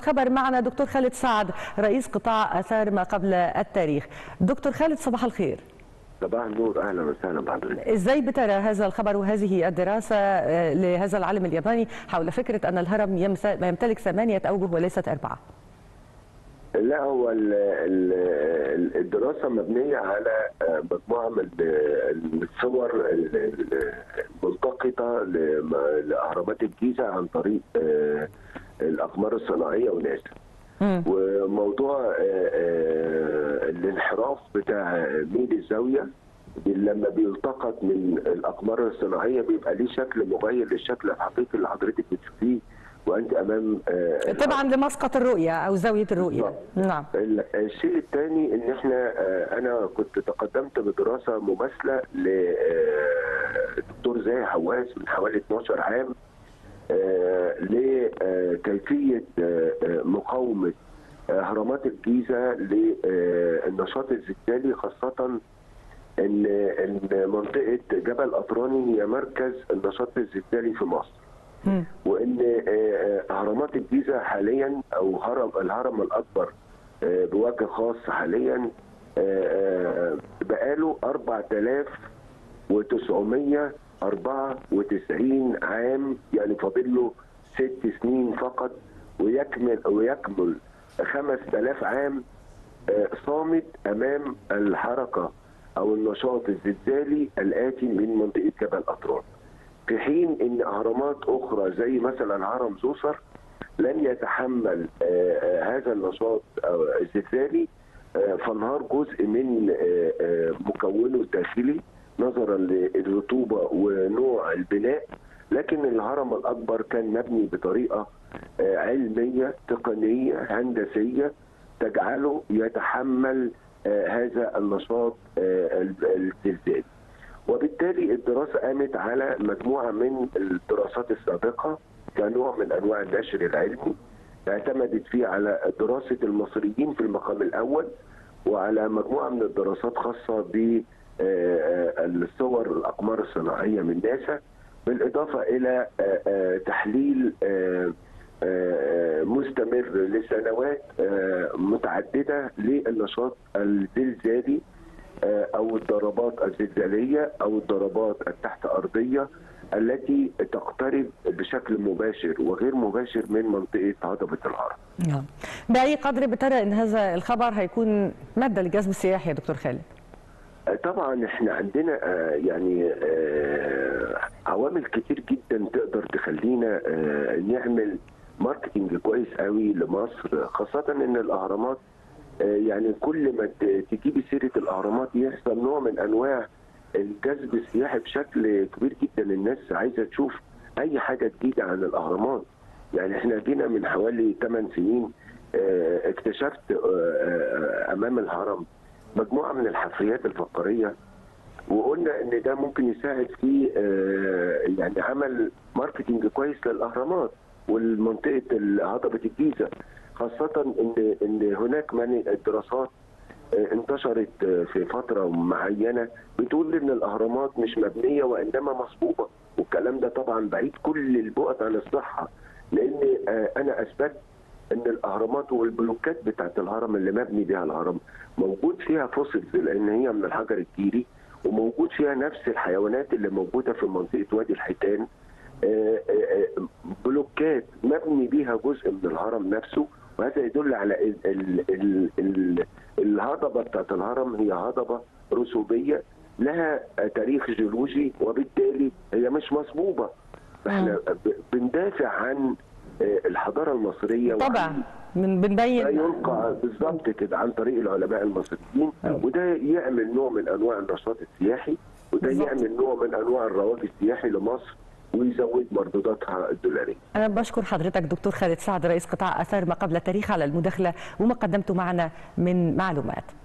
خبر معنا دكتور خالد سعد رئيس قطاع اثار ما قبل التاريخ دكتور خالد صباح الخير صباح النور اهلا وسهلا بحضرتك ازاي بترى هذا الخبر وهذه الدراسه آه، لهذا العالم الياباني حول فكره ان الهرم يمس- يمتلك ثمانيه اوجه وليست اربعه لا هو ال- ال- الدراسه مبنيه على آه، مجموعه من ال- الصور ال- ال- الملتقطه لم- لاهرامات الجيزه عن طريق آه، الاقمار الصناعيه وناسا مم. وموضوع آه، آه، الانحراف بتاع ميل الزاويه لما بيلتقط من الاقمار الصناعيه بيبقى ليه شكل مغاير للشكل الحقيقي اللي حضرتك بتشوفيه وانت امام آه، طبعا لمسقط الرؤيه او زاويه الرؤيه بالضبط. نعم ال- الشيء الثاني ان احنا آه، انا كنت تقدمت بدراسه مماثله لدكتور زاهي حواس من حوالي 12 عام آه، لكيفيه آه، آه، مقاومه اهرامات الجيزه للنشاط الزلزالي خاصه ان ان منطقه جبل اطراني هي مركز النشاط الزلزالي في مصر. مم. وان آه، آه، اهرامات الجيزه حاليا او هرم الهرم الاكبر آه، بوجه خاص حاليا آه، آه، بقاله 4994 عام يعني فاضل له ست سنين فقط ويكمل ويكمل 5000 عام آه، صامت امام الحركه او النشاط الزلزالي الاتي من منطقه جبل اطران. في حين ان اهرامات اخرى زي مثلا هرم زوسر لن يتحمل آه، آه، هذا النشاط آه، الزلزالي آه، فانهار جزء من آه، آه، مكونه الداخلي نظرا للرطوبه ونوع البناء لكن الهرم الاكبر كان مبني بطريقه آه، علميه تقنيه هندسيه تجعله يتحمل آه، هذا النشاط آه، الزلزالي وبالتالي الدراسه قامت على مجموعه من الدراسات السابقه كنوع من انواع النشر العلمي اعتمدت فيه على دراسه المصريين في المقام الاول وعلى مجموعه من الدراسات خاصه ب الصور الاقمار الصناعيه من ناسا بالاضافه الى آه، آه، تحليل آه، آه، مستمر لسنوات آه، متعدده للنشاط الزلزالي آه، او الضربات الزلزاليه او الضربات التحت ارضيه التي تقترب بشكل مباشر وغير مباشر من منطقه هضبه الهرم. نعم باي قدر بترى ان هذا الخبر هيكون ماده لجذب السياح يا دكتور خالد آه، طبعا احنا عندنا آه، يعني آه، عوامل كتير جدا تقدر تخلينا آه، نعمل ماركتنج كويس قوي لمصر خاصه ان الاهرامات آه، يعني كل ما ت- تجيبي سيره الاهرامات يحصل نوع من انواع الجذب السياحي بشكل كبير جدا الناس عايزه تشوف اي حاجه جديده عن الاهرامات يعني احنا جينا من حوالي 8 سنين آه، اكتشفت آه، آه، امام الهرم مجموعه من الحفريات الفقاريه وقلنا ان ده ممكن يساعد في آه، يعني عمل ماركتنج كويس للاهرامات والمنطقه هضبه الجيزه خاصه ان ان هناك من الدراسات آه، انتشرت آه، في فتره معينه بتقول ان الاهرامات مش مبنيه وانما مصبوبه والكلام ده طبعا بعيد كل البعد عن الصحه لان آه، انا اثبت ان الاهرامات والبلوكات بتاعت الهرم اللي مبني بها الهرم موجود فيها فوسيلز لان هي من الحجر الجيري وموجود فيها نفس الحيوانات اللي موجوده في منطقه وادي الحيتان آه، آه، آه، بلوكات مبني بيها جزء من الهرم نفسه وهذا يدل على ال ال ال ال الهضبه بتاعت الهرم هي هضبه رسوبيه لها تاريخ جيولوجي وبالتالي هي مش مصبوبه احنا ب- بندافع عن آه، الحضاره المصريه وعن طبعا من ما بنبين يلقى بالظبط كده عن طريق العلماء المصريين وده يعمل نوع من انواع النشاط السياحي وده بالظبط. يعمل نوع من انواع الرواج السياحي لمصر ويزود مردوداتها الدولاريه. أنا بشكر حضرتك دكتور خالد سعد رئيس قطاع آثار ما قبل التاريخ على المداخلة وما قدمته معنا من معلومات